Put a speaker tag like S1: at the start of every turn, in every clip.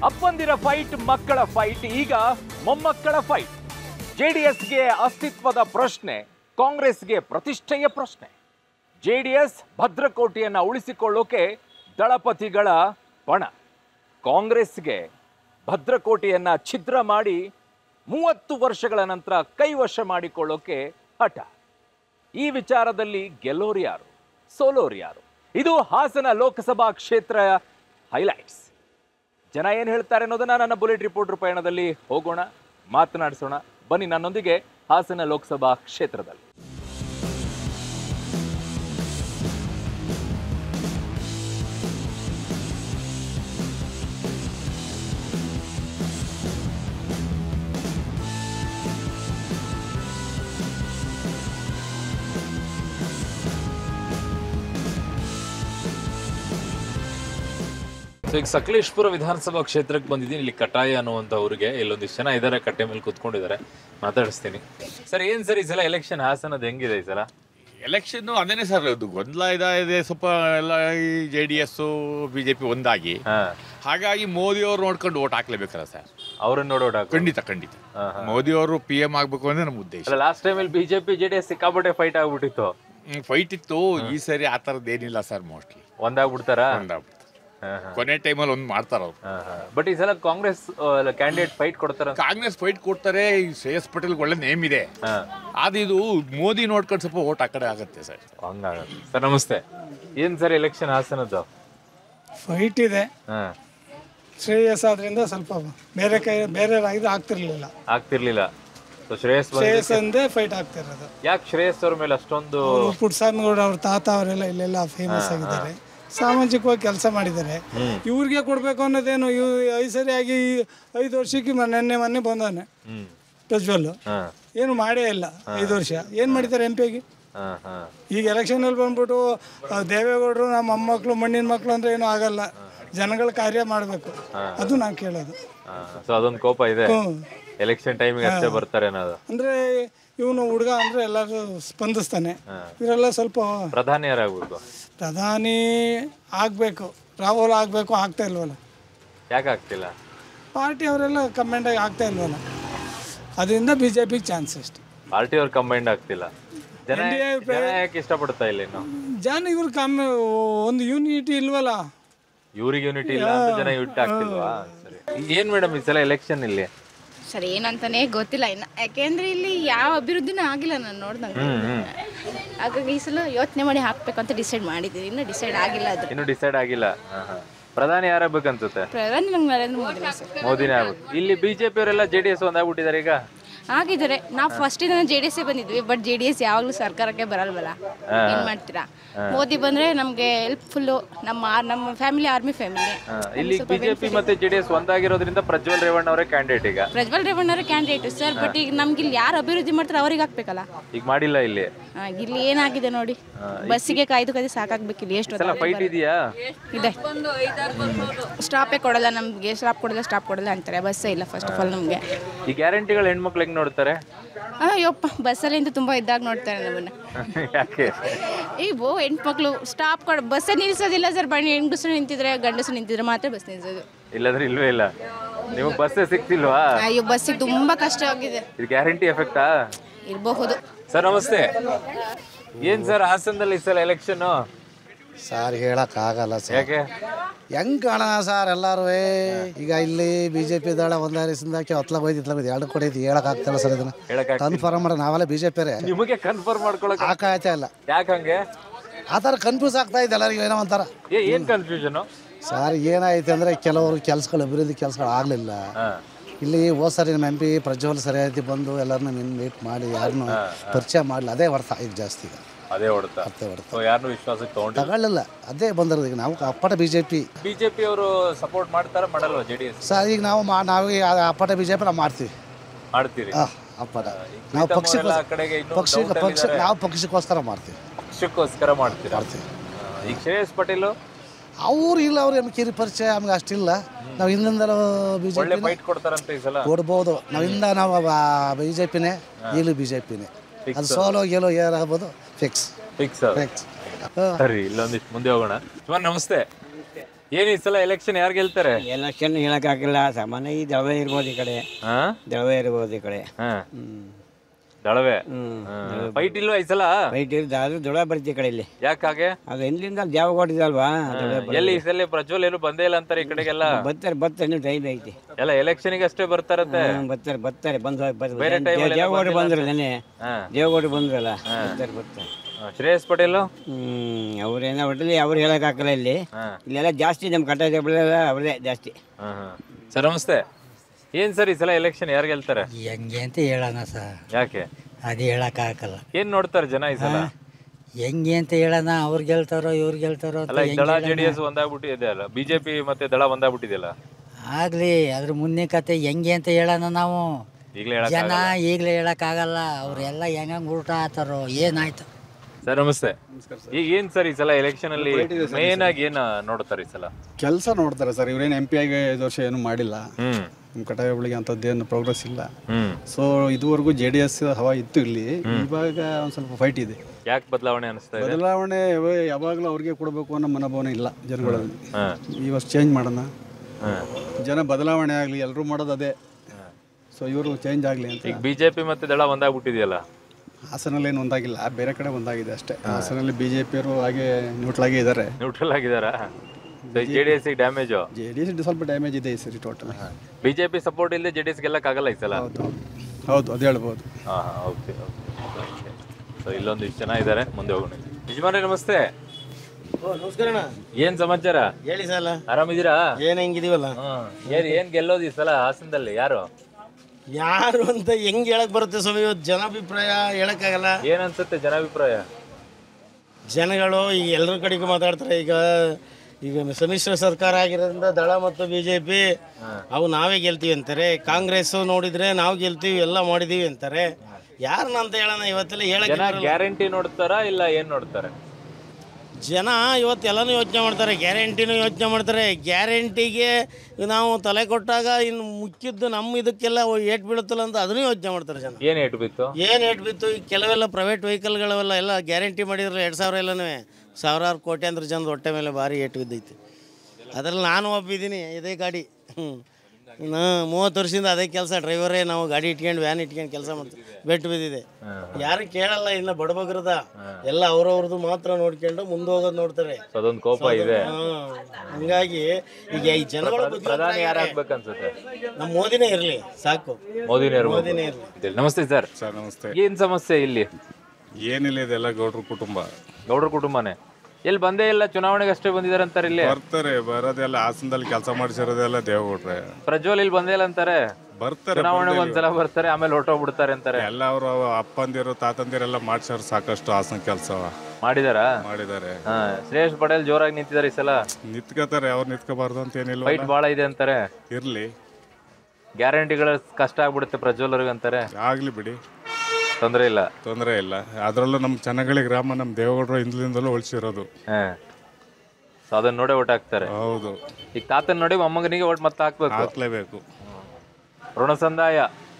S1: ಅಪ್ಪಂದಿರ fight ಮಕ್ಕಳ fight ಈಗ ಮೊಮ್ಮಕ್ಕಳ fight ಜೆಡಿಎಸ್ಗೆ ಅಸ್ತಿತ್ವದ ಪ್ರಶ್ನೆ ಕಾಂಗ್ರೆಸ್ಗೆ ಪ್ರತಿಷ್ಠೆಯ ಪ್ರಶ್ನೆ ಜೆಡಿಎಸ್ ಭದ್ರಕೋಟೆಯನ್ನ ಉಳಿಸಿಕೊಳ್ಳೋಕೆ ದಳಪತಿಗಳ ಪಣ ಕಾಂಗ್ರೆಸ್ಗೆ ಭದ್ರಕೋಟೆಯನ್ನ ಛಿದ್ರ ಮಾಡಿ ಮೂವತ್ತು ವರ್ಷಗಳ ನಂತರ ಕೈವಶ ಮಾಡಿಕೊಳ್ಳೋಕೆ ಹಠ ಈ ವಿಚಾರದಲ್ಲಿ ಗೆಲ್ಲೋರು ಯಾರು ಸೋಲೋರು ಯಾರು ಇದು ಹಾಸನ ಲೋಕಸಭಾ ಕ್ಷೇತ್ರ ಹೈಲೈಟ್ಸ್ ಜನ ಏನು ಹೇಳ್ತಾರೆ ಅನ್ನೋದನ್ನ ನನ್ನ ಬುಲೆಟ್ ರಿಪೋರ್ಟರ್ ಪಯಣದಲ್ಲಿ ಹೋಗೋಣ ಮಾತನಾಡಿಸೋಣ ಬನ್ನಿ ನನ್ನೊಂದಿಗೆ ಹಾಸನ ಲೋಕಸಭಾ ಕ್ಷೇತ್ರದಲ್ಲಿ
S2: ಸೊ ಈಗ ಸಕಲೇಶ್ಪುರ ವಿಧಾನಸಭಾ ಕ್ಷೇತ್ರಕ್ಕೆ ಬಂದಿದ್ದೀನಿ ಇಲ್ಲಿ ಕಟಾಯ ಅನ್ನುವಂಥವ್ರಿಗೆ ಇಲ್ಲೊಂದಿಷ್ಟು ಜನ ಇದ್ದಾರೆ ಕಟ್ಟೆ ಮೇಲೆ ಕುತ್ಕೊಂಡಿದ್ದಾರೆ ಮಾತಾಡಿಸ್ತೀನಿ ಸರ್ ಏನ್ ಸರ್ ಈ ಸಲ ಎಲೆಕ್ಷನ್ ಹಾಸನದ ಹೆಂಗಿದೆ ಈ ಸಲ
S3: ಎಲೆಕ್ಷನ್ ಅದೇನೆ ಸರ್ ಇದು ಗೊಂದಲ ಇದೆ ಸ್ವಲ್ಪ ಎಲ್ಲ ಈ J D S B J P ಒಂದಾಗಿ
S2: ಹಾ
S3: ಹಾಗಾಗಿ ಮೋದಿ ಅವರು ನೋಡ್ಕೊಂಡು ಓಟ್ ಹಾಕ್ಲೇಬೇಕಲ್ಲ ಸರ್
S2: ಅವ್ರನ್ನ ನೋಡೋಣ
S3: ಖಂಡಿತ ಖಂಡಿತ ಮೋದಿ ಅವರು ಪಿ ಎಂ ಆಗ್ಬೇಕು ಅಂದ್ರೆ ನಮ್ಮ ಉದ್ದೇಶ
S2: ಅಲ್ಲ ಲಾಸ್ಟ್ ಟೈಮ್ ಇಲ್ಲಿ ಬಿಜೆಪಿ ಜೆಡಿಎಸ್ ಸಿಕ್ಕಾಪಟ್ಟೆ ಫೈಟ್ ಆಗ್ಬಿಟ್ಟಿತ್ತು
S3: ಫೈಟ್ ಇತ್ತು ಈ ಸರಿ ಆ ಥರದ್ದು ಏನಿಲ್ಲ ಸರ್ ಮೋಸ್ಟ್ಲಿ
S2: ಒಂದಾಗ್ಬಿಡ್ತಾರ
S3: ಒಂದಾಗ್ಬಿಡ್ತು ಕೊನೆ ಟೈಮಲ್ಲಿ ಒಂದು ಮಾಡ್ತಾರ ಅವ್ರು
S2: ಬಟ್ ಈ ಸಲ ಕಾಂಗ್ರೆಸ್ ಕ್ಯಾಂಡಿಡೇಟ್ ಫೈಟ್ ಕೊಡ್ತಾರ
S3: ಕಾಂಗ್ರೆಸ್ ಫೈಟ್ ಕೊಡ್ತಾರೆ ಈ ಶ್ರೇಯಸ್ ಪಟೇಲ್ ಒಳ್ಳೆ ನೇಮ್ ಇದೆ
S2: ಹಾ
S3: ಆದ್ರೆ ಇದು ಮೋದಿ ನೋಡ್ಕೊಂಡು ಸ್ವಲ್ಪ ಓಟ್ ಆ ಕಡೆ ಆಗುತ್ತೆ ಸರ್
S2: ಹಂಗಾಗತ್ತೆ ಸರ್ ನಮಸ್ತೆ ಏನ್ ಸರ್ ಎಲೆಕ್ಷನ್ ಹಾಸನದ್ದು
S4: ಫೈಟ್ ಇದೆ
S2: ಹಾ
S4: ಶ್ರೇಯಸ್ ಆದ್ರಿಂದ ಸ್ವಲ್ಪ ಬೇರೆ ಕೈ ಬೇರೆ ಆಗಿದ್ರೆ ಆಗ್ತಿರ್ಲಿಲ್ಲ
S2: ಆಗ್ತಿರ್ಲಿಲ್ಲ ಸೊ ಶ್ರೇಯಸ್ ಬಂದ್-
S4: ಶ್ರೇಯಸ್ ಅಂದೇ ಫೈಟ್ ಆಗ್ತಿರೋದು
S2: ಯಾಕೆ ಶ್ರೇಯಸ್ ಅವ್ರ ಮೇಲೆ ಅಷ್ಟೊಂದು
S4: ಪುಟ್ಸಾಮಿಗೌಡ ಅವ್ರ ತಾತ ಅವರೆಲ್ಲ ಇಲ್ಲೆಲ್ಲ ಫೇಮಸ್ ಆಗಿದ್ದಾರೆ ಸಾಮಾಜಿಕವಾಗಿ ಕೆಲಸ ಮಾಡಿದ್ದಾರೆ ಇವ್ರಿಗೆ ಕೊಡಬೇಕು ಅನ್ನೋದೇನು ಇವ್ ಐದು ಸರಿ ಆಗಿ ಐದು ವರ್ಷಕ್ಕೆ ಮ- ನೆನ್ನೆ ಮೊನ್ನೆ ಬಂದವನೆ
S2: ಹ್ಮ್
S4: ಪ್ರಜ್ವಲ್
S2: ಹಾ
S4: ಏನು ಮಾಡೇ ಇಲ್ಲ ಐದು ವರ್ಷ ಏನು ಮಾಡಿದ್ದಾರೆ ಎಂ ಪಿಗೆ
S2: ಹಾ ಹಾ
S4: ಈಗ ಎಲೆಕ್ಷನಲ್ಲಿ ಬಂದ್ಬಿಟ್ಟು ಆ, ದೇವೇಗೌಡರು ನಮ್ಮ ಮೊಮ್ಮಕ್ಕಳು ಮಣ್ಣಿನ ಮಕ್ಕಳು ಅಂದ್ರೆ ಏನೂ ಆಗಲ್ಲ ಜನಗಳ ಕಾರ್ಯ ಮಾಡಬೇಕು ಅದು ನಾವು ಕೇಳೋದು
S2: ಸೊ ಅದೊಂದು ಕೋಪ ಇದೆ
S4: ಹ್ಞೂ
S2: ಎಲೆಕ್ಷನ್ ಟೈಮಿಗೆ ಅಷ್ಟೇ ಬರ್ತಾರೆ ಅನ್ನೋದು
S4: ಅಂದರೆ ಇವನು ಹುಡುಗ ಅಂದರೆ ಎಲ್ಲರೂ ಸ್ಪಂದಿಸ್ತಾನೆ ಇವರೆಲ್ಲ ಸ್ವಲ್ಪ
S2: ಪ್ರಧಾನಿ ಯಾರಾಗ್ಬೇಕು
S4: ಪ್ರಧಾನಿ ಆಗಬೇಕು ರಾಹುಲ್ ಆಗಬೇಕು ಆಗ್ತಾ ಇಲ್ವಲ್ಲ
S2: ಯಾಕೆ ಆಗ್ತಿಲ್ಲ
S4: ಪಾರ್ಟಿ ಅವರೆಲ್ಲ ಕಮೆಂಟಾಗಿ ಆಗ್ತಾ ಇಲ್ವಲ್ಲ ಅದರಿಂದ ಬಿ ಜೆ ಪಿಗೆ ಚಾನ್ಸ್ ಅಷ್ಟೆ
S2: ಪಾರ್ಟಿ ಅವ್ರು ಕಂಬೈಂಡ್ ಆಗ್ತಿಲ್ಲ ಜನ
S4: NDA
S2: ಜನ ಯಾಕೆ ಇಷ್ಟಪಡ್ತಾ ಇಲ್ಲ ಇನ್ನು
S4: ಜನ ಇವ್ರು ಕಮ್ಮಿ ಒಂದು ಯೂನಿಟಿ ಇಲ್ವಲ್ಲ
S2: ಇವ್ರಿಗೆ ಯೂನಿಟಿ ಇಲ್ಲ ಅಂತ ಜನ ಯೂನಿಟ್ ಆಗ್ತಿಲ್ವಾ ಸರಿ ಏನ್ ಮೇಡಮ್ ಈ ಸಲ ಎಲೆಕ್ಷನ್ ಇಲ್ಲಿ
S5: ಸರಿ ಏನಂತಾನೆ ಗೊತ್ತಿಲ್ಲ ಇನ್ನು ಯಾಕೆಂದ್ರೆ ಇಲ್ಲಿ ಯಾವ ಅಭಿವೃದ್ಧಿನೂ ಆಗಿಲ್ಲ ನಾನು ನೋಡ್ದಂಗೆ ಹಾಗಾಗಿ ಈ ಸಲ ಯೋಚನೆ ಮಾಡಿ ಹಾಕ್ಬೇಕು ಅಂತ ಡಿಸೈಡ್ ಮಾಡಿದ್ದೀನಿ ಇನ್ನು ಡಿಸೈಡ್ ಆಗಿಲ್ಲ ಅದು
S2: ಇನ್ನು ಡಿಸೈಡ್ ಆಗಿಲ್ಲ ಹಾ, ಹಾ. ಪ್ರಧಾನಿ ಯಾರಾಗ್ಬೇಕನ್ಸುತ್ತೆ
S5: ಪ್ರಧಾನಿ ನಂಗೆ ನರೇಂದ್ರ ಮೋದಿ ಸರ್
S2: ಮೋದಿನೇ ಆಗ್ಬೇಕು ಇಲ್ಲಿ ಬಿಜೆಪಿ ಅವರೆಲ್ಲ ಜೆ ಡಿ ಎಸ್ ಒಂದಾಗ್ಬಿಟ್ಟಿದ್ದಾರೆ ಈಗ
S5: ಆಗಿದ್ದಾರೆ ನಾವು ಫಸ್ಟಿಂದ ಜೆ ಡಿ ಎಸ್ ಬಂದಿದ್ವಿ ಬಟ್ ಜೆ ಡಿ ಎಸ್ ಯಾವಾಗಲೂ ಸರ್ಕಾರಕ್ಕೆ ಬರಲ್ವಲ್ಲ ಏನ್ ಮಾಡ್ತೀರಾ ಮೋದಿ ಬಂದ್ರೆ ನಮಗೆ ಹೆಲ್ಪ್ಫುಲ್ಲು ನಮ್ಮ ಆರ್- ನಮ್ಮ ಫ್ಯಾಮಿಲಿ ಆರ್ಮಿ ಫ್ಯಾಮಿಲಿ
S2: ಹಾ, ಇಲ್ಲಿ ಬಿಜೆಪಿ ಮತ್ತೆ ಜೆ ಡಿ ಎಸ್ ಒಂದಾಗಿರೋದ್ರಿಂದ ಪ್ರಜ್ವಲ್ ರೇವಣ್ಣ ಅವರೇ ಕ್ಯಾಂಡಿಡೇಟ್ ಈಗ
S5: ಪ್ರಜ್ವಲ್ ರೇವಣ್ಣವ್ರ ಕ್ಯಾಂಡಿಡೇಟ್ ಸರ್ ಬಟ್ ಈಗ ನಮ್ಗೆ ಇಲ್ಲಿ ಯಾರು ಅಭಿವೃದ್ಧಿ ಮಾಡ್ತಾರೆ ಅವ್ರಿಗೆ ಹಾಕ್ಬೇಕಲ್ಲ
S2: ಈಗ ಮಾಡಿಲ್ಲ ಇಲ್ಲಿ
S5: ಆ, ಇಲ್ಲಿ ಏನಾಗಿದೆ ನೋಡಿ ಬಸ್ಸಿಗೆ ಕಾಯ್ದು ಕಾಯ್ದು ಸಾಕಾಗ್ಬೇಕು ಇಲ್ಲಿ ಎಷ್ಟು
S2: ಸಲ ಫೈಟ್ ಇದೆಯಾ
S5: ಇದೆ ಸ್ಟಾಪೇ ಕೊಡಲ್ಲ ನಮಗೆ ಸ್ಟಾಪ್ ಕೊಡಲ್ಲ ಸ್ಟಾಪ್ ಕೊಡಲ್ಲ ಅಂತಾರೆ ಬಸ್ಸೇ ಇಲ್ಲ ಫಸ್ಟ್ ಆಫ್ ಆಲ್ ನಮಗೆ
S2: ಈ ಗ್ಯಾರಂಟಿಗಳು ಹೆಣ್ಮಕ್ಳು ಹೆಂಗ್ ನೋಡ್ತಾರೆ
S5: ಅಯ್ಯಪ್ಪ ಬಸ್ಸಲ್ಲಿ ಅಂತೂ ತುಂಬ ಇದ್ದಾಗ ನೋಡ್ತಾರೆ ನಮ್ಮನ್ನ
S2: ಯಾಕೆ
S5: ಈ ಬೋ ಹೆಣ್ಮಕ್ಳು ಸ್ಟಾಪ್ ಕೊಡ ಬಸ್ಸೇ ನಿಲ್ಸೋದಿಲ್ಲ ಸರ್ ಬನ್ನಿ ಹೆಂಗಸರು ನಿಂತಿದ್ರೆ ಗಂಡಸರು ನಿಂತಿದ್ರೆ ಮಾತ್ರ ಬಸ್ ನಿಲ್ಸೋದು
S2: ಇಲ್ಲಾಂದ್ರೆ ಇಲ್ವೇ ಇಲ್ಲ ನಿಮಗೆ ಬಸ್ಸೇ ಸಿಕ್ತಿಲ್ವಾ
S5: ಅಯ್ಯೋ ಬಸ್ಸಿಗೆ ತುಂಬ ಕಷ್ಟ ಆಗಿದೆ
S2: ಇದು ಗ್ಯಾರಂಟಿ ಎಫೆಕ್ಟಾ
S5: ಇರಬಹುದು
S2: ಸರ್ ನಮಸ್ತೆ ಏನ್ ಸರ್ ಹಾಸನದಲ್ಲಿ ಈ ಸಲ ಎಲೆಕ್ಷನ್
S6: ಸರ್ ಹೇಳಕ್ಕಾಗಲ್ಲ ಸರ್
S2: ಯಾಕೆ
S6: ಹೆಂಗ್ ಕಾಣೋಣ ಸರ್ ಎಲ್ಲರೂ ಈಗ ಇಲ್ಲಿ ಬಿ ಜೆ ಪಿ ದಳ ಒಂದಾರಿಸಿಂದಾಕಿ ಹೊತ್ಲಾಗ ಹೋಯ್ತು ಇತ್ಲಾಗ ಹೋಯ್ತು ಎರಡು ಕಡೆ ಐತಿ ಹೇಳಕ್ ಆಗ್ತಾಯಿಲ್ಲ ಸರ್ ಇದನ್ನ
S2: ಹೇಳಕ್
S6: ಕನ್ಫರ್ಮ್ ಮಾಡಿ ನಾವೆಲ್ಲ ಬಿ ಜೆ ಪಿ
S2: ನಿಮಗೆ ಕನ್ಫರ್ಮ್ ಮಾಡ್ಕೊಳಕ್
S6: ಹಾಕಾಯ್ತಾ ಇಲ್ಲ
S2: ಯಾಕೆ ಹಂಗೆ
S6: ಆ ಥರ ಕನ್ಫ್ಯೂಸ್ ಆಗ್ತಾ ಇದೆ ಎಲ್ಲರಿಗೂ ಏನೋ ಒಂಥರ
S2: ಏ ಏನ್ ಕನ್ಫ್ಯೂಷನ್
S6: ಸರ್ ಏನಾಯ್ತು ಅಂದರೆ ಕೆಲವರು ಕೆಲಸಗಳು ಅಭಿವೃದ್ಧಿ ಕೆಲಸಗಳು ಆಗಲಿಲ್ಲ ಇಲ್ಲಿ ಹೋದ ಸರಿ ನಮ್ಮ ಎಂ ಪಿ ಪ್ರಜ್ವಲ್ ಸರಿಯಾಗಿ ಬಂದು ಎಲ್ಲರನ್ನ ಮೀಟ್ ಮಾಡಿ ಯಾರನ್ನೂ ಪರಿಚಯ ಮಾಡಲಿ ಅದೇ ಹೊರ್ತ ಈಗ ಜಾಸ್ತಿ ಈಗ
S2: ಅದೇ ಹೊಡ್ತಾ
S6: ಅದೇ ಹೊರ್ತ
S2: ಸೊ ಯಾರನ್ನೂ ವಿಶ್ವಾಸಕ್ಕೆ ತಗೊಂಡು
S6: ತಗೊಳ್ಳಿಲ್ಲ ಅದೇ ಬಂದಿರೋದು ಈಗ ನಾವು ಅಪ್ಪಟ ಬಿ ಜೆ ಪಿ
S2: ಬಿಜೆಪಿ ಅವರು ಸಪೋರ್ಟ್ ಮಾಡ್ತಾರ ಮಾಡಲ್ವಾ ಜೆ ಡಿ ಎಸ್
S6: ಸರ್ ಈಗ ನಾವು ಮಾ ನಾವು ಈಗ ಅಪ್ಪಟ ಬಿ ಜೆ ಪಿ ನಾವು ಮಾಡ್ತೀವಿ
S2: ಮಾಡ್ತೀರಿ
S6: ಹಾಂ ಅಪ್ಪಟ ನಾವು
S2: ಪ್ರೀತಮ್
S6: ಪಕ್ಷಕ್ಕೆ
S2: ಅವರೆಲ್ಲ ಆ ಕಡೆಗೆ ಇನ್ನೂ
S6: ಪಕ್ಷಕ್ಕೆ
S2: doubt
S6: ಪಕ್ಷ
S2: ಅಲ್ಲಿದ್ದಾರೆ.
S6: ನಾವು ಪಕ್ಷಕ್ಕೋಸ್ಕರ ಮಾಡ್ತೀವಿ
S2: ಪಕ್ಷಕ್ಕೋಸ್ಕರ ಮಾಡ್ತೀರಾ
S6: ಮಾಡ್ತೀವಿ
S2: ಈಗ ಶ್ರೇಯಸ್ ಪಟೇಲ್
S6: ಅವ್ರು ಇಲ್ಲ ಅವ್ರು ನಮ್ಗೆ ಕಿರಿ ಪರಿಚಯ ನಮ್ಗೆ ಅಷ್ಟಿಲ್ಲ ನಾವು ಹಿಂದಿಂದಲೂ ಬಿ ಜೆ
S2: ಒಳ್ಳೆ
S6: ಪಿ
S2: ಫೈಟ್ ಕೊಡ್ತಾರಂತ ಈ ಸಲ
S6: ಕೊಡ್ಬೋದು ನಾವಿಂದ ನಾವು ಬಿ ಜೆ ಪಿನೇ ಈಗಲೂ ಬಿ ಜೆ ಪಿನೇ ಅದು ಸೋಲೋ ಗೆಲೋ ಏನಾಗ್ಬೋದು ಫಿಕ್ಸ್
S2: ಫಿಕ್ಸ್
S6: ಫಿಕ್ಸ್
S2: ಸರಿ ಇಲ್ಲೊಂದಿಷ್ಟು ಮುಂದೆ ಹೋಗೋಣ ಸುಮಾರು ನಮಸ್ತೆ ಏನ್ ಈ ಸಲ ಎಲೆಕ್ಷನ್ ಯಾರು ಗೆಲ್ತಾರೆ
S7: ಎಲೆಕ್ಷನ್ ಹೇಳಕ್ಕಾಗಿಲ್ಲ ಸಾಮಾನ್ಯ ಈ ದಳವೆ ಇರ್ಬೋದು ಈ ಕಡೆ
S2: ಹಾ
S7: ದಳವೆ ಇರ್ಬೋದು ಈ ಕಡೆ
S2: ಹಾ
S7: ಹ್ಮ್
S2: ದಳವೆ
S7: ಹ್ಮ್
S2: ಫೈಟ್ ಇಲ್ವಾ ಈ ಸಲ
S7: ಫೈಟ್ ಇರ್ದು ಅದು ದೊಳ ಬರುತ್ತೆ ಈ ಕಡೆ ಇಲ್ಲಿ
S2: ಯಾಕಾಗೆ
S7: ಅದು ಎಲ್ಲಿಂದ ದೇವಗೋಡ ಇದಲ್ವಾ
S2: ಎಲ್ಲಿ ಈ ಸಲ ಪ್ರಜ್ವಲ್ ಏನು ಬಂದೇ ಇಲ್ಲ ಅಂತಾರೆ ಈ ಕಡೆಗೆಲ್ಲ
S7: ಬರ್ತಾರೆ ಬರ್ತಾರೆ ನೀವು ಟೈಮ್ ಐತಿ
S2: ಎಲ್ಲ ಎಲೆಕ್ಷನ್ ಅಷ್ಟೇ ಬರ್ತಾರಂತೆ
S7: ಹ್ಮ್, ಬರ್ತಾರೆ ಬರ್ತಾರೆ ಬಂದು ಹೋಗಿ ಬರ್ತಾರೆ.
S2: ಬೇರೆ time ಅಲ್ಲಿ ಎಲ್ಲ
S7: ದೇವಗೌಡ ಬಂದ್ರು ನೆನೆ
S2: ಹಾ.
S7: ದೇವಗೌಡ ಬಂದ್ರಲ್ಲ ಬರ್ತಾರೆ ಬರ್ತಾರೆ
S2: ಹಾ, ಶ್ರೇಯಸ್ ಪಟೇಲ್
S7: ಹ್ಮ್ ಅವ್ರೇನೋ ಒಟ್ಟಲ್ಲಿ ಅವ್ರು ಹೇಳಕ್ಕಾಗಲ್ಲ ಇಲ್ಲಿ
S2: ಹಾ.
S7: ಇಲ್ಲೆಲ್ಲ ಜಾಸ್ತಿ ನಮ್ಮ ಕಟ್ಟ ಜಬ್ಬಳೆಲ್ಲ ಅವ್ರದೇ ಜಾಸ್ತಿ
S2: ಸರ್ ನಮಸ್ತೆ ಏನ್ ಸರ್ ಈ ಸಲ ಎಲೆಕ್ಷನ್ ಯಾರು ಗೆಲ್ತಾರೆ
S8: ಹೆಂಗೆ ಅಂತ ಹೇಳೋಣ ಸರ್
S2: ಯಾಕೆ
S8: ಅದು ಹೇಳೋಕ್ಕಾಗಲ್ಲ
S2: ಏನ್ ನೋಡ್ತಾರೆ ಜನ ಈ ಸಲ
S8: ಹೆಂಗೆ ಅಂತ ಹೇಳೋಣ ಅವ್ರು ಗೆಲ್ತಾರೋ ಇವ್ರು ಗೆಲ್ತಾರೋ ಅಂತ
S2: ಅಲ್ಲ ಈ
S8: ಹೆಂಗ್
S2: ದಳ
S8: ಹೇಳೋಣ?
S2: ಜೆ ಡಿ ಎಸ್ ಒಂದಾಗ್ಬಿಟ್ಟಿದೆ ಅಲ್ಲ ಬಿಜೆಪಿ ಮತ್ತೆ ದಳ ಒಂದಾಗ್ಬಿಟ್ಟಿದೆಯಲ್ಲ
S8: ಆಗ್ಲಿ ಅದ್ರ ಮುಂದೆ ಕತೆ ಹೆಂಗೆ ಅಂತ ಹೇಳೋಣ ನಾವು
S2: ಈಗಲೇ
S8: ಜನ
S2: ಹೇಳಕ್
S8: ಈಗಲೇ ಹೇಳೋಕ್ಕಾಗಲ್ಲ ಅವರೆಲ್ಲ ಹೆಂಗಂಗೆ ಊಟ ಆತಾರೋ ಏನಾಯ್ತು
S2: ಸರ್ ನಮಸ್ತೆ ಈಗ ಏನ್ ಸರ್ ಈ ಸಲ ಎಲೆಕ್ಷನ್ ಅಲ್ಲಿ ಮೇನ್ ಆಗಿ ಏನ್ ನೋಡ್ತಾರೆ ಈ ಸಲ
S9: ಕೆಲಸ ನೋಡ್ತಾರೆ ಸರ್ ಇವ್ರೇನು ಎಂ ಪಿ ಆಗಿ ಐದು ವರ್ಷ ಏನು ಮಾಡಿಲ್ಲ
S2: ಹ್ಮ್
S9: ನಮ್ಮ ಕಟಾಯಗಳಿಗೆ ಅಂಥದ್ದೇನು ಪ್ರೋಗ್ರೆಸ್ ಇಲ್ಲ
S2: ಹ್ಮ್
S9: ಸೊ ಇದುವರೆಗೂ ಜೆ ಡಿ ಎಸ್ ಹವಾ ಇತ್ತು ಇಲ್ಲಿ ಇವಾಗ ಒಂದು ಸ್ವಲ್ಪ ಫೈಟ್ ಇದೆ
S2: ಯಾಕೆ ಬದಲಾವಣೆ ಅನಿಸ್ತಾ ಇದೆ
S9: ಬದಲಾವಣೆ ಯಾವ- ಯಾವಾಗಲೂ ಅವ್ರಿಗೆ ಕೊಡಬೇಕು ಅನ್ನೋ ಮನೋಭಾವನೆ ಇಲ್ಲ ಜನಗಳಲ್ಲಿ
S2: ಹಾ.
S9: ಈ ವರ್ಷ ಚೇಂಜ್ ಮಾಡೋಣ
S2: ಹಾ.
S9: ಜನ ಬದಲಾವಣೆ ಆಗಲಿ ಎಲ್ಲರೂ ಮಾಡೋದು ಅದೇ ಸೊ ಇವರು ಚೇಂಜ್ ಆಗಲಿ ಅಂತ
S2: ಈಗ ಬಿಜೆಪಿ ಮತ್ತೆ ದಳ ಒಂದಾಗ್ಬಿಟ್ಟಿದೆಯಲ್ಲ
S9: ಹಾಸನಲ್ಲಿ ಏನು ಒಂದಾಗಿಲ್ಲ ಬೇರೆ ಕಡೆ ಒಂದಾಗಿದೆ ಅಷ್ಟೇ ಹಾಸನಲ್ಲಿ ಬಿ ಜೆ ಪಿಯವರು ಹಾಗೆ ನ್ಯೂಟ್ಲಾಗೇ ಇದ್ದಾರೆ
S2: ನ್ಯೂಟ್ರಲ್ ಆಗಿದಾರಾ ಜೆ ಡಿ ಎಸ್ ಗೆ
S9: ಜೆ ಡಿ ಎಸ್ ಸ್ವಲ್ಪ ಡ್ಯಾಮೇಜ್ ಇದೆ ಈ ಸರಿ ಟೋಟಲ್
S2: ಬಿಜೆಪಿ ಸಪೋರ್ಟ್ ಇಲ್ಲದೆ ಜೆ ಡಿ ಎಸ್ ಗೆಲ್ಲಕ್ಕಾಗಲ್ಲ ಈ ಸಲ
S9: ಹೌದು ಹೌದು ಅದು ಹೇಳ್ಬೋದು
S2: ಹಾ ಓಕೆ ಓಕೆ ಸೊ ಇಲ್ಲೊಂದು ಇಷ್ಟು ಜನ ಇದ್ದಾರೆ ಮುಂದೆ ಹೋಗೋಣ ಯಜಮಾನ್ರೆ ನಮಸ್ತೆ
S10: ನಮಸ್ಕಾರ
S2: ಏನ್ ಸಮಾಚಾರ
S10: ಹೇಳಿ ಸಲ
S2: ಆರಾಮಿದ್ದೀರಾ
S10: ಏನ್ ಹೆಂಗಿದೀವಲ್ಲ
S2: ಹ್ಮ್. ಏನ್ ಏನ್ ಗೆಲ್ಲೋದು ಈ ಸಲ ಹಾಸನದಲ್ಲಿ ಯಾರು
S10: ಯಾರು ಅಂತ ಹೆಂಗ್ ಹೇಳಕ್ ಬರುತ್ತೆ ಸ್ವಾಮಿ ಇವತ್ತು ಜನಾಭಿಪ್ರಾಯ ಹೇಳಕ್ಕಾಗಲ್ಲ
S2: ಏನ್ ಅನ್ಸುತ್ತೆ ಜನಾಭಿಪ್ರಾಯ
S10: ಜನಗಳು ಈಗ ಎಲ್ಲರ ಕಡೆಗೂ ಮಾತಾಡ್ತಾರೆ ಈಗ ಈಗ ಸಮ್ಮಿಶ್ರ ಸರ್ಕಾರ ಆಗಿರೋದ್ರಿಂದ ದಳ ಮತ್ತು ಬಿ ಜೆ ಪಿ ಅವು ನಾವೇ ಗೆಲ್ತೀವಿ ಅಂತಾರೆ ಕಾಂಗ್ರೆಸ್ ನೋಡಿದ್ರೆ ನಾವು ಗೆಲ್ತೀವಿ ಎಲ್ಲ ಮಾಡಿದೀವಿ ಅಂತಾರೆ ಯಾರನ್ನ ಅಂತ ಹೇಳೋಣ ಇವತ್ತೆಲ್ಲ ಹೇಳಕ್
S2: ಜನ ಗ್ಯಾರಂಟಿ ನೋಡ್ತಾರಾ ಇಲ್ಲ ಏನ್ ನೋಡ್ತಾರೆ
S10: ಜನ ಇವತ್ತೆಲ್ಲನೂ ಯೋಚನೆ ಮಾಡ್ತಾರೆ ಗ್ಯಾರಂಟಿನೂ ಯೋಚನೆ ಮಾಡ್ತಾರೆ ಗ್ಯಾರಂಟಿಗೆ ನಾವು ತಲೆ ಕೊಟ್ಟಾಗ ಇನ್ನು ಮುಖ್ಯದ್ದು ನಮ್ಮ ಇದಕ್ಕೆಲ್ಲ ಏಟ್ ಬೀಳುತ್ತಲ್ಲ ಅಂತ ಅದನ್ನೂ ಯೋಚನೆ ಮಾಡ್ತಾರೆ ಜನ
S2: ಏನ್ ಏಟು ಬಿತ್ತು
S10: ಏನು ಏಟ್ ಬಿತ್ತು ಈ ಕೆಲವೆಲ್ಲ ಪ್ರೈವೇಟ್ ವೆಹಿಕಲ್ಗಳೆಲ್ಲ ಎಲ್ಲ ಗ್ಯಾರಂಟಿ ಮಾಡಿದ್ರಲ್ಲ ಎರಡು ಸಾವಿರ ಎಲ್ಲನೂ ಸಾವಿರಾರು ಕೋಟ್ಯಾಂತರ ಜನದ ಹೊಟ್ಟೆ ಮೇಲೆ ಭಾರಿ ಏಟು ಬಿದ್ದೈತಿ ಅದ್ರಲ್ಲಿ ನಾನು ಒಬ್ಬಿದ್ದೀನಿ ಇದೇ ಗಾಡಿ ಹ್ಞೂ ಇನ್ನು ಮೂವತ್ತು ವರ್ಷದಿಂದ ಅದೇ ಕೆಲಸ ಡ್ರೈವರೇ ನಾವು ಗಾಡಿ ಇಟ್ಕೊಂಡು ವ್ಯಾನ್ ಇಟ್ಕೊಂಡು ಕೆಲಸ ಮಾಡ್ತೀವಿ ಬೆಟ್ಟು ಬಿದ್ದಿದೆ ಯಾರು ಕೇಳಲ್ಲ ಇನ್ನು ಬಡಬಗ್ರದ ಎಲ್ಲ ಅವ್ರವ್ರದ್ದು ಮಾತ್ರ ನೋಡ್ಕೊಂಡು ಮುಂದೆ ಹೋಗೋದು ನೋಡ್ತಾರೆ
S2: ಸೊ ಅದೊಂದು ಕೋಪ ಇದೆ
S10: ಹ್ಮ್. ಹಂಗಾಗಿ ಈಗ ಈ ಜನಗಳು
S2: ಪ್ರಧಾನಿ
S10: ಬುದ್ಧಿವಂತರಾಗಿದ್ದಾರೆ.
S2: ಯಾರಾಗ್ಬೇಕನ್ಸುತ್ತೆ
S10: ನಮ್ಮ ಮೋದಿನೇ ಇರಲಿ ಸಾಕು
S2: ಮೋದಿನೇ ಇರ್ಬೋದು.
S10: ಮೋದಿನೇ ಇರ್ಲಿ.
S2: ಇದಿಲ್ಲ. ನಮಸ್ತೆ ಸರ್
S11: ಸರ್ ನಮಸ್ತೆ
S2: ಏನ್ ಸಮಸ್ಯೆ ಇಲ್ಲಿ
S11: ಏನಿಲ್ಲ ಇದೆಲ್ಲ ಗೌಡ್ರ ಕುಟುಂಬ
S2: ಗೌಡ್ರ ಕುಟುಂಬನೇ ಎಲ್ಲಿ ಬಂದೇ ಇಲ್ಲ ಚುನಾವಣೆಗೆ ಅಷ್ಟೇ ಬಂದಿದ್ದಾರೆ ಅಂತಾರೆ ಇಲ್ಲಿ
S11: ಬರ್ತಾರೆ ಬರೋದೆಲ್ಲ ಹಾಸನದಲ್ಲಿ ಕೆಲಸ ಮಾಡಿಸಿರೋದೆಲ್ಲ ದೇವಗೌಡ್ರೆ
S2: ಪ್ರಜ್ವಲ್ ಇಲ್ಲಿ ಬಂದೇ ಇಲ್ಲ ಅಂತಾರೆ
S11: ಬರ್ತಾರೆ
S2: ಚುನಾವಣೆಗೆ ಒಂದ್ಸಲ ಬರ್ತಾರೆ ಆಮೇಲೆ ಹೊರಟೋಗ್ಬಿಡ್ತಾರೆ ಅಂತಾರೆ
S11: ಎಲ್ಲ ಅವರು ಅಪ್ಪಂದಿರು ತಾತಂದಿರೆಲ್ಲ ಮಾಡ್ಸ್ಯಾರ ಸಾಕಷ್ಟು ಹಾಸನ ಕೆಲಸ
S2: ಮಾಡಿದಾರಾ
S11: ಮಾಡಿದ್ದಾರೆ
S2: ಹಾ ಶ್ರೇಯಸ್ ಪಟೇಲ್ ಜೋರಾಗಿ ನಿಂತಿದ್ದಾರೆ ಈ ಸಲ
S11: ನಿಂತ್ಕೋತಾರೆ ಅವ್ರು ನಿಂತ್ಕೋಬಾರ್ದು ಅಂತ ಏನಿಲ್ಲ
S2: ಫೈಟ್ ಬಹಳ ಇದೆ ಅಂತಾರೆ
S11: ಇರ್ಲಿ
S2: ಗ್ಯಾರಂಟಿಗಳ ಕಷ್ಟ ಆಗ್ಬಿಡುತ್ತೆ ಪ್ರಜ್ವಲ್ ಅವ್ರಿಗೆ ಅಂತಾರೆ
S11: ಆಗ್ಲಿ ಬಿಡಿ
S2: ತೊಂದರೆ ಇಲ್ಲ
S11: ತೊಂದರೆ ಇಲ್ಲ ಅದರಲ್ಲೂ ನಮ್ಮ ಚನ್ನಗಳಿ ಗ್ರಾಮ ನಮ್ಮ ದೇವಗೌಡರು ಹಿಂದ್ಲಿಂದಲೂ ಉಳಿಸಿರೋದು
S2: ಹಾ ಸೊ ಅದನ್ನ ನೋಡೇ ಓಟ್ ಹಾಕ್ತಾರೆ
S11: ಹೌದು
S2: ಈಗ ತಾತನ್ ನೋಡಿ ಮೊಮ್ಮಗನಿಗೆ ಓಟ್ ಮತ್ತೆ ಹಾಕ್ಬೇಕು
S11: ಹಾಕ್ಲೇಬೇಕು
S2: ಋಣ ಸಂದಾಯ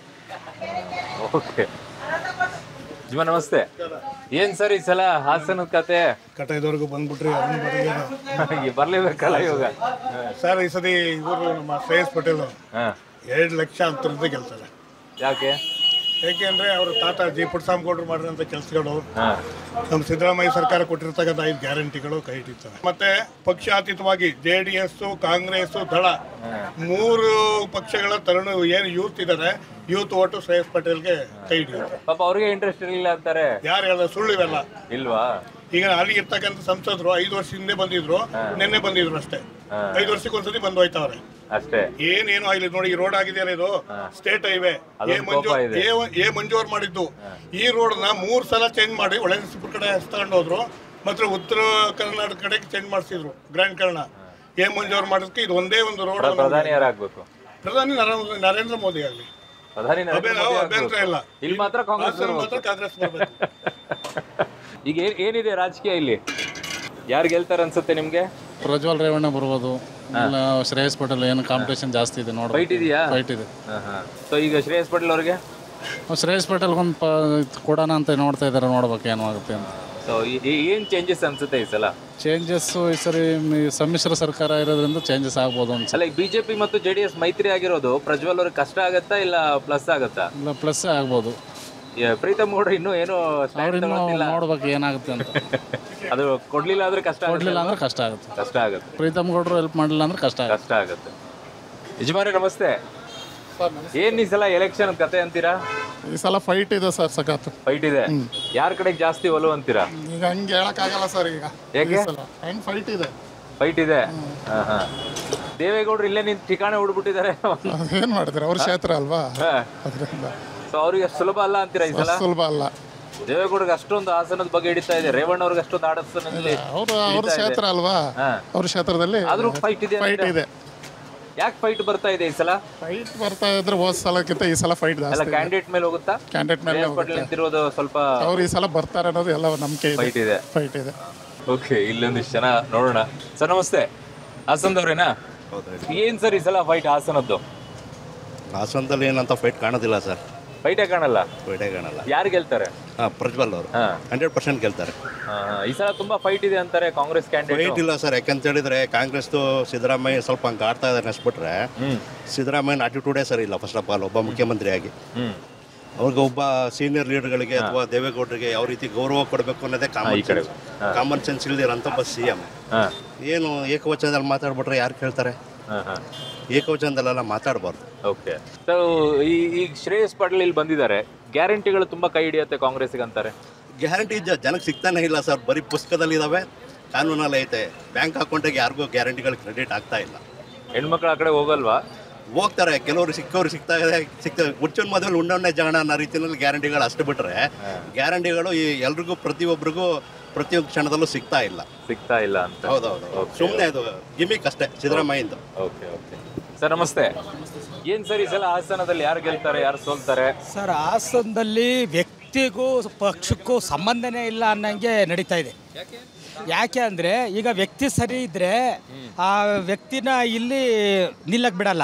S2: ಓಕೆ ಜೀವ ನಮಸ್ತೆ ಏನ್ ಸರ್ ಈ ಸಲ ಹಾಸನದ ಕತೆ
S12: ಕಟಾಯದವರೆಗೂ ಬಂದ್ಬಿಟ್ರಿ ಅದನ್ನ ಬರಲಿಲ್ಲ
S2: ಈಗ ಬರ್ಲೇಬೇಕಲ್ಲ ಇವಾಗ
S12: ಸರ್ ಈ ಸತಿ ಇವರು ನಮ್ಮ ಶ್ರೇಯಸ್ ಪಟೇಲ್
S2: ಹಾ
S12: ಎರಡು ಲಕ್ಷ ಅಂತರದ್ದು ಗೆಲ್ತಾರೆ
S2: ಯಾಕೆ
S12: ಏಕೆಂದ್ರೆ ಅವರು ತಾತ ಜಿ ಪುಟ್ಸಾಮಗೌಡರು ಮಾಡಿದಂಥ ಕೆಲಸಗಳು
S2: ಹಾ
S12: ನಮ್ಮ ಸಿದ್ದರಾಮಯ್ಯ ಸರ್ಕಾರ ಕೊಟ್ಟಿರ್ತಕ್ಕಂಥ ಐದು ಗ್ಯಾರಂಟಿಗಳು ಕೈ ಹಿಡಿತಾರೆ ಮತ್ತೆ ಪಕ್ಷಾತೀತವಾಗಿ ಜೆ ಡಿ ಎಸ್ ಕಾಂಗ್ರೆಸ್ ದಳ ಮೂರು ಪಕ್ಷಗಳ ತರುಣ ಏನು ಯೂತ್ ಇದ್ದಾರೆ ಯೂತ್ ಓಟು ಶ್ರೇಯಸ್ ಪಟೇಲ್ಗೆ ಕೈ ಹಿಡಿಯುತ್ತೆ
S2: ಪಾಪ ಅವ್ರಿಗೆ ಇಂಟ್ರೆಸ್ಟ್ ಇರಲಿಲ್ಲ ಅಂತಾರೆ
S12: ಯಾರು ಹೇಳ ಸುಳ್ಳು ಇವೆಲ್ಲ
S2: ಇಲ್ವಾ
S12: ಈಗ ಅಲ್ಲಿ ಇರ್ತಕ್ಕಂಥ ಸಂಸದರು ಐದು ವರ್ಷ ಹಿಂದೆ ಬಂದಿದ್ರು ನಿನ್ನೆ ಬಂದಿದ್ರು ಅಷ್ಟೇ ಐದು ವರ್ಷಕ್ಕೆ ಒಂದ್ಸತಿ ಬಂದು ಹೋಯ್ತಾವ್ರೆ
S2: ಅಷ್ಟೇ
S12: ಏನೇನು ಆಗ್ಲಿ ನೋಡಿ ಈ ರೋಡ್ ಆಗಿದೆಯಲ್ಲ ಇದು ಸ್ಟೇಟ್ ಹೈವೇ ಎ
S2: ಅದೊಂದು
S12: ಮಂಜು
S2: ಕೋಪ ಇದೆ.
S12: ಎ- ಎ ಮಂಜು ಅವ್ರು ಮಾಡಿದ್ದು ಈ ರೋಡ್ ನ ಮೂರ್ ಸಲ ಚೇಂಜ್ ಮಾಡಿ ಒಳಸಿಪುರ ಕಡೆ ತಗೊಂಡು ಹೋದ್ರು ಮತ್ತೆ ಉತ್ತರ ಕರ್ನಾಟಕ ಕಡೆಗೆ ಚೇಂಜ್ ಮಾಡಿಸಿದ್ರು ಗ್ರ್ಯಾಂಡ್ ಕರ್ಣ ಎ ಮಂಜು ಅವ್ರು ಮಾಡಿದ್ಕೆ ಇದು ಒಂದೇ ಒಂದು ರೋಡ್
S2: ಪ್ರ- ಪ್ರಧಾನಿ ಯಾರಾಗ್ಬೇಕು
S12: ಪ್ರಧಾನಿ ನರೇಂದ್ರ ನರೇಂದ್ರ ಮೋದಿ ಆಗಲಿ
S2: ಪ್ರಧಾನಿ ನರೇಂದ್ರ
S12: ಅಭ್ಯ-
S2: ಮೋದಿ
S12: ಅಭ್ಯಂತರ
S2: ಆಗ್ಬೇಕು.
S12: ಇಲ್ಲ
S2: ಇಲ್ಲಿ ಮಾತ್ರ ಕಾಂಗ್ರೆಸ್
S12: ಹಾಸನ ಮಾತ್ರ ಕಾಂಗ್ರೆಸ್ ಬರ್ಬೇಕು.
S2: ಈಗ ಏನ್- ಏನಿದೆ ರಾಜಕೀಯ ಇಲ್ಲಿ ಯಾರು ಗೆಲ್ತಾರೆ ಅನ್ಸುತ್ತೆ ನಿಮ್ಗೆ
S13: ಪ್ರಜ್ವಲ್ ರೇವಣ್ಣ ಬರ್ಬೋದು ಇಲ್ಲ ಶ್ರೇಯಸ್ ಪಟೇಲ್ ಏನು ಕಾಂಪಿಟೇಷನ್ ಜಾಸ್ತಿ ಇದೆ ನೋಡಿ
S2: ಫೈಟ್ ಇದೆಯಾ
S13: ಫೈಟ್ ಇದೆ
S2: ಸೊ ಈಗ ಶ್ರೇಯಸ್ ಪಟೇಲ್ ಅವ್ರಿಗೆ
S13: ಶ್ರೇಯಸ್ ಪಟೇಲ್ ಒಂದು ಪ ಕೊಡೋಣ ಅಂತ ನೋಡ್ತಾ ಇದ್ದಾರೆ ನೋಡ್ಬೇಕು ಏನು ಆಗುತ್ತೆ ಅಂತ
S2: ಸೊ ಏನ್ ಚೇಂಜಸ್ ಅನ್ಸುತ್ತೆ ಈ ಸಲ
S13: ಚೇಂಜಸ್ ಈ ಸರಿ ಮ್- ಸಮ್ಮಿಶ್ರ ಸರ್ಕಾರ ಇರೋದ್ರಿಂದ ಚೇಂಜಸ್ ಆಗ್ಬೋದು ಅನ್ಸುತ್ತೆ
S2: ಅಲ್ಲ ಬಿಜೆಪಿ ಮತ್ತು ಜೆ ಡಿ ಎಸ್ ಮೈತ್ರಿ ಆಗಿರೋದು ಪ್ರಜ್ವಲ್ ಅವ್ರಿಗೆ ಕಷ್ಟ ಆಗತ್ತಾ ಇಲ್ಲ ಪ್ಲಸ್ ಆಗತ್ತಾ
S13: ಇಲ್ಲ ಪ್ಲಸ್ ಆಗ್ಬೋದು
S2: ಯಾ, ಪ್ರೀತಮ್ ಗೌಡ್ರು ಇನ್ನೂ ಏನು stand
S13: ಅವ್ರಿನ್ನೂ
S2: ತಗೊಳ್ತಿಲ್ಲ.
S13: ನೋಡ್ಬೇಕು ಏನಾಗುತ್ತೆ ಅಂತ
S2: ಅದು ಕೊಡ್ಲಿಲ್ಲ ಅಂದ್ರೆ ಕಷ್ಟ ಆಗುತ್ತೆ
S13: ಕೊಡ್ಲಿಲ್ಲ
S2: ಅಲ್ವಾ?
S13: ಅಂದ್ರೆ ಕಷ್ಟ ಆಗುತ್ತೆ
S2: ಕಷ್ಟ ಆಗುತ್ತೆ
S13: ಪ್ರೀತಮ್ ಗೌಡ್ರು ಹೆಲ್ಪ್ ಮಾಡಲಿಲ್ಲ ಅಂದ್ರೆ ಕಷ್ಟ ಆಗುತ್ತೆ
S2: ಕಷ್ಟ ಆಗುತ್ತೆ ಯಜಮಾನ್ರೆ ನಮಸ್ತೆ ಏನ್ ಈ ಸಲ ಎಲೆಕ್ಷನ್ ಕತೆ ಅಂತೀರಾ
S14: ಈ ಸಲ ಫೈಟ್ ಇದೆ ಸರ್ ಸಖತ್
S2: ಫೈಟ್ ಇದೆ ಯಾರ ಕಡೆಗೆ ಜಾಸ್ತಿ ಒಲವು ಅಂತೀರಾ
S14: ಈಗ ಹಂಗೆ ಹೇಳಕ್ಕಾಗಲ್ಲ ಸರ್ ಈಗ
S2: ಯಾಕೆ?
S14: ಈ ಸಲ ಹೆಂಗ್ ಫೈಟ್ ಇದೆ
S2: ಫೈಟ್ ಇದೆ ಹಾ, ಹಾ. ದೇವೇಗೌಡರು ಇಲ್ಲೇ ನಿಂತು ಠಿಕಾಣೆ ಹುಡ್ಬಿಟ್ಟಿದ್ದಾರೆ
S14: ಏನ್ ಮಾಡ್ತಾರೆ ಅವ್ರ ಕ್ಷೇತ್ರ ಅಲ್ವಾ ಅದರಿಂದ
S2: ಸೊ ಅವ್ರಿಗೆ ಅಷ್ಟು ಸುಲಭ ಅಲ್ಲ ಅಂತೀರಾ ಈ ಸಲ
S14: ಸುಲಭ ಅಲ್ಲ
S2: ದೇವೇಗೌಡರಿಗೆ ಅಷ್ಟೊಂದು ಹಾಸನದ ಬಗ್ಗೆ ಹಿಡಿತಾ ಇದೆ ರೇವಣ್ಣ ಅವ್ರಿಗೆ ಅಷ್ಟೊಂದು ಹಾಸನದಲ್ಲಿ
S14: ಅವ್ರ ಅವ್ರ
S2: ಹಿಡಿತಾ ಇದೆ.
S14: ಕ್ಷೇತ್ರ ಅಲ್ವಾ
S2: ಹಾ.
S14: ಅವ್ರ ಕ್ಷೇತ್ರದಲ್ಲಿ
S2: ಆದ್ರೂ ಫೈಟ್ ಇದೆ
S14: ಫೈಟ್
S2: ಅಂತೀರಾ?
S14: ಇದೆ
S2: ಯಾಕೆ ಫೈಟ್ ಬರ್ತಾ ಇದೆ ಈ ಸಲ
S14: ಫೈಟ್ ಬರ್ತಾ ಇದ್ರೆ ಹೋದ್ ಸಲಕ್ಕಿಂತ ಈ ಸಲ ಫೈಟ್
S2: ಅಲ್ಲ
S14: ಜಾಸ್ತಿ
S2: ಕ್ಯಾಂಡಿಡೇಟ್ ಮೇಲೆ ಹೋಗುತ್ತಾ
S14: ಕ್ಯಾಂಡಿಡೇಟ್ ಮೇಲೆ
S2: ಶ್ರೇಯಸ್ ಪಾಟೀಲ್ ನಿಂತಿರೋದು ಸ್ವಲ್ಪ
S14: ಅವ್ರು ಈ ಸಲ ಬರ್ತಾರೆ ಅನ್ನೋದು ಎಲ್ಲ ನಂಬಿಕೆ
S2: ಫೈಟ್
S14: ಇದೆ
S2: ಇದೆ
S14: ಫೈಟ್ ಇದೆ
S2: ಓಕೆ ಇಲ್ಲೊಂದಿಷ್ಟು ಜನ ನೋಡೋಣ ಸರ್ ನಮಸ್ತೆ ಹಾಸನದವ್ರೇನಾ ಏನ್ ಸರ್ ಈ ಸಲ ಫೈಟ್ ಹಾಸನದ್ದು
S15: ಹಾಸನದಲ್ಲಿ ಏನಂತ ಫೈಟ್ ಕಾಣೋದಿಲ್ಲ ಸರ್
S2: ಫೈಟೇ ಕಾಣಲ್ಲ
S15: ಫೈಟೇ ಕಾಣಲ್ಲ
S2: ಯಾರು ಗೆಲ್ತಾರೆ
S15: ಹಾಂ ಪ್ರಜ್ವಲ್ ಅವರು ಹಂಡ್ರೆಡ್ ಪರ್ಸೆಂಟ್ ಗೆಲ್ತಾರೆ
S2: ಹಾ, ಹಾ. ಈ ಸಲ ತುಂಬಾ ಫೈಟ್ ಇದೆ ಅಂತಾರೆ ಕಾಂಗ್ರೆಸ್
S15: ಫೈಟ್
S2: ಕ್ಯಾಂಡಿಡೇಟ್
S15: ಇಲ್ಲ ಸರ್ ಯಾಕಂತ ಹೇಳಿದ್ರೆ ಕಾಂಗ್ರೆಸ್ದು ಸಿದ್ದರಾಮಯ್ಯ ಸ್ವಲ್ಪ ಹಂಗೆ ಆಡ್ತಾ ಇದ್ದಾರೆ ಅನ್ಸ್ಬಿಟ್ರೆ ಸಿದ್ದರಾಮಯ್ಯನ ಆಟಿಟ್ಯೂಡೇ ಸರಿ ಇಲ್ಲ ಫಸ್ಟ್ ಆಫ್ ಆಲ್ ಒಬ್ಬ ಮುಖ್ಯಮಂತ್ರಿಯಾಗಿ ಅವ್ರಿಗೆ ಒಬ್ಬ ಸೀನಿಯರ್ ಲೀಡರ್ಗಳಿಗೆ ಅಥವಾ ದೇವೇಗೌಡರಿಗೆ ಯಾವ ರೀತಿ ಗೌರವ ಕೊಡಬೇಕು ಅನ್ನೋದೇ ಕಾಮನ್
S2: ಈ ಕಡೆ.
S15: ಸೆನ್ಸ್ ಕಾಮನ್ ಸೆನ್ಸ್ ಇಲ್ದಿರೋಂಥ ಒಬ್ಬ ಸಿ ಎಮ್ ಏನು ಏಕವಚನದಲ್ಲಿ ಮಾತಾಡ್ಬಿಟ್ರೆ ಯಾರು ಕೇಳ್ತಾರೆ ಏಕವಚನದಲ್ಲೆಲ್ಲ ಮಾತಾಡಬಾರ್ದು
S2: ಓಕೆ ಸೊ ಈ ಈಗ ಶ್ರೇಯಸ್ ಪಾಟೀಲ್ ಇಲ್ಲಿ ಬಂದಿದ್ದಾರೆ ಗ್ಯಾರಂಟಿಗಳು ತುಂಬಾ ಕೈ ಹಿಡಿಯುತ್ತೆ ಕಾಂಗ್ರೆಸ್ಗೆ ಅಂತಾರೆ
S15: ಗ್ಯಾರಂಟಿ ಜನಕ್ಕೆ ಸಿಗ್ತಾನೆ ಇಲ್ಲ ಸರ್ ಬರೀ ಪುಸ್ತಕದಲ್ಲಿ ಇದಾವೆ ಕಾನೂನಲ್ಲಿ ಐತೆ ಬ್ಯಾಂಕ್ ಅಕೌಂಟಿಗೆ ಯಾರಿಗೂ ಗ್ಯಾರಂಟಿಗಳು ಕ್ರೆಡಿಟ್ ಆಗ್ತಾ ಇಲ್ಲ
S2: ಹೆಣ್ಮಕ್ಳು ಆ ಕಡೆ ಹೋಗಲ್ವಾ
S15: ಹೋಗ್ತಾರೆ ಕೆಲವರು ಸಿಕ್ಕವ್ರು ಸಿಗ್ತಾ ಇದೆ ಸಿಗ್ತಾ ಹುಚ್ಚನ್ ಮದುವೆ ಉಂಡವನ್ನೇ ಜಾಣ ಅನ್ನೋ ರೀತಿಯಲ್ಲಿ ಗ್ಯಾರಂಟಿಗಳು ಅಷ್ಟು ಬಿಟ್ರೆ ಗ್ಯಾರಂಟಿಗಳು ಈ ಎಲ್ರಿಗೂ ಪ್ರತಿಯೊಬ್ಬರಿಗೂ ಪ್ರತಿಯೊಂದು ಕ್ಷಣದಲ್ಲೂ ಸಿಗ್ತಾ ಇಲ್ಲ
S2: ಸಿಗ್ತಾ ಇಲ್ಲ ಅಂತ
S15: ಹೌದೌದು ಸುಮ್ಮನೆ ಅದು ಗಿಮಿಕ್ ಅಷ್ಟೇ ಸಿದ್ದರಾಮಯ್ಯಂದು
S2: ಓಕೆ ಓಕೆ ಸರ್ ನಮಸ್ತೆ ಏನ್ ಸರ್ ಈ ಸಲ ಹಾಸನದಲ್ಲಿ ಯಾರು ಗೆಲ್ತಾರೆ ಯಾರು ಸೋಲ್ತಾರೆ
S16: ಸರ್ ಹಾಸನದಲ್ಲಿ ವ್ಯಕ್ತಿಗೂ ಪಕ್ಷಕ್ಕೂ ಸಂಬಂಧನೇ ಇಲ್ಲ ಅನ್ನಂಗೆ ನಡೀತಾ ಇದೆ ಯಾಕೆ ಅಂದರೆ ಈಗ ವ್ಯಕ್ತಿ ಸರಿ ಇದ್ದರೆ ಆ ವ್ಯಕ್ತಿನ ಇಲ್ಲಿ ನಿಲ್ಲಕ್ಕೆ ಬಿಡಲ್ಲ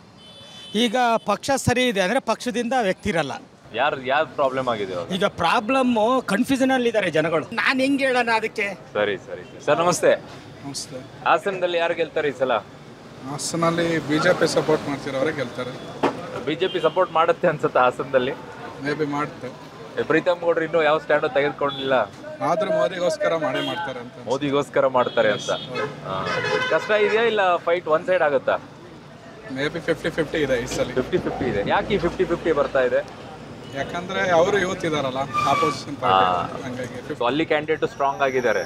S16: ಈಗ ಪಕ್ಷ ಸರಿ ಇದೆ ಅಂದರೆ ಪಕ್ಷದಿಂದ ವ್ಯಕ್ತಿ ಇರಲ್ಲ
S2: ಯಾರು ಯಾರು ಪ್ರಾಬ್ಲಮ್ ಆಗಿದೆ ಇವಾಗ?
S16: ಈಗ ಪ್ರಾಬ್ಲಮ್ಮು ಕನ್ಫ್ಯೂಷನಲ್ಲಿ ಇದ್ದಾರೆ ಜನಗಳು ನಾನು ಹೆಂಗೆ ಹೇಳೋಣ ಅದಕ್ಕೆ
S2: ಸರಿ ಸರಿ ಸರ್ ನಮಸ್ತೆ
S9: ನಮಸ್ತೆ
S2: ಹಾಸನದಲ್ಲಿ ಯಾರು ಗೆಲ್ತಾರೆ ಈ ಸಲ
S9: ಹಾಸನಲ್ಲಿ ಬಿ ಜೆ ಪಿ ಸಪೋರ್ಟ್ ಮಾಡ್ತಿರೋರೆ ಗೆಲ್ತಾರೆ
S2: ಬಿಜೆಪಿ ಸಪೋರ್ಟ್ ಮಾಡುತ್ತೆ ಅನ್ಸುತ್ತೆ ಹಾಸನದಲ್ಲಿ
S9: ಮೇ ಬಿ ಮಾಡುತ್ತೆ
S2: ಏ, ಪ್ರೀತಮ್ ಗೌಡ್ರು ಇನ್ನೂ ಯಾವ ಸ್ಟ್ಯಾಂಡ್ ತೆಗೆದುಕೊಂಡಿಲ್ಲ
S9: ಆದ್ರೂ ಮೋದಿಗೋಸ್ಕರ ಮಾಡೇ ಮಾಡ್ತಾರೆ ಅಂತ
S2: ಮೋದಿಗೋಸ್ಕರ ಮಾಡ್ತಾರೆ ಅಂತ ಹಾ. ಕಷ್ಟ ಇದೆಯಾ ಇಲ್ಲ ಫೈಟ್ ಒನ್ ಸೈಡ್ ಆಗುತ್ತಾ
S9: ಮೇ ಬಿ ಫಿಫ್ಟಿ ಫಿಫ್ಟಿ ಇದೆ ಈ ಸಲ
S2: ಫಿಫ್ಟಿ ಫಿಫ್ಟಿ ಇದೆ ಯಾಕೆ ಈ ಫಿಫ್ಟಿ ಫಿಫ್ಟಿ ಬರ್ತಾ ಇದೆ
S9: ಯಾಕಂದ್ರೆ ಅವರು ಯೂತ್ ಇದಾರಲ್ಲ ಆಪೋಸಿಷನ್ ಪಾರ್ಟಿ ಹಂಗಾಗಿ
S2: So, ಅಲ್ಲಿ ಕ್ಯಾಂಡಿಡೇಟ್ ಸ್ಟ್ರಾಂಗ್ ಆಗಿದ್ದಾರೆ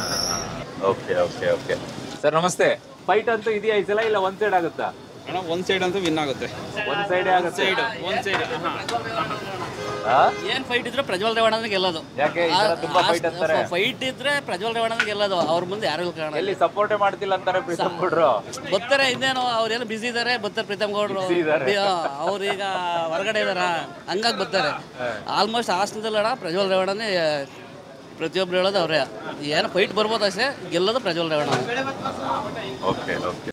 S2: ಓಕೆ ಓಕೆ ಓಕೆ ಸರ್ ನಮಸ್ತೆ ಫೈಟ್ ಅಂತೂ ಇದೆಯಾ ಈ ಸಲ ಇಲ್ಲ ಒನ್ ಸೈಡ್ ಆಗುತ್ತಾ
S17: ಅಣ್ಣ ಒಂದ್ ಸೈಡ್ ಅಂತೂ ವಿನ್ ಆಗುತ್ತೆ
S2: ಒಂದ್ ಸೈಡ್ ಆಗುತ್ತೆ
S17: ಸೈಡ್ ಒಂದ್ ಸೈಡ್
S2: ಹಾ?
S18: ಏನ್ ಫೈಟ್ ಇದ್ರೆ ಪ್ರಜ್ವಲ್ ರೇವಣ್ಣ ಗೆಲ್ಲೋದು
S2: ಯಾಕೆ ಈ ಸಲ ತುಂಬಾ fight ಅಂತಾರೆ?
S18: ಫೈಟ್ ಇದ್ರೆ ಪ್ರಜ್ವಲ್ ರೇವಣ್ಣ ಗೆಲ್ಲೋದು ಅವ್ರ ಮುಂದೆ ಯಾರು ಕಾರಣ
S2: ಎಲ್ಲಿ ಸಪೋರ್ಟೇ ಮಾಡ್ತಿಲ್ಲ ಅಂತಾರೆ ಪ್ರೀತಮ್ ಗೌಡ್ರು
S18: ಬರ್ತಾರೆ ಇನ್ನೇನು ಅವ್ರೇನು ಬಿಸಿ ಇದಾರೆ ಬರ್ತಾರೆ ಪ್ರೀತಮ್ ಗೌಡ್ರು
S2: Busy ಇದಾರೆ.
S18: ಅವ್ರು ಈಗ ಹೊರಗಡೆ ಇದಾರ ಹಂಗಾಗಿ ಬರ್ತಾರೆ ಆಲ್ಮೋಸ್ಟ್ ಹಾಸನದಲ್ಲಿ ಅಣ್ಣ ಪ್ರಜ್ವಲ್ ರೇವಣ್ಣನೇ ಪ್ರತಿಯೊಬ್ರು ಹೇಳೋದು ಅವರೇ ಏನು ಫೈಟ್ ಬರ್ಬೋದು ಅಷ್ಟೇ ಗೆಲ್ಲೋದು ಪ್ರಜ್ವಲ್ ರೇವಣ್ಣ
S2: ಓಕೆ ಓಕೆ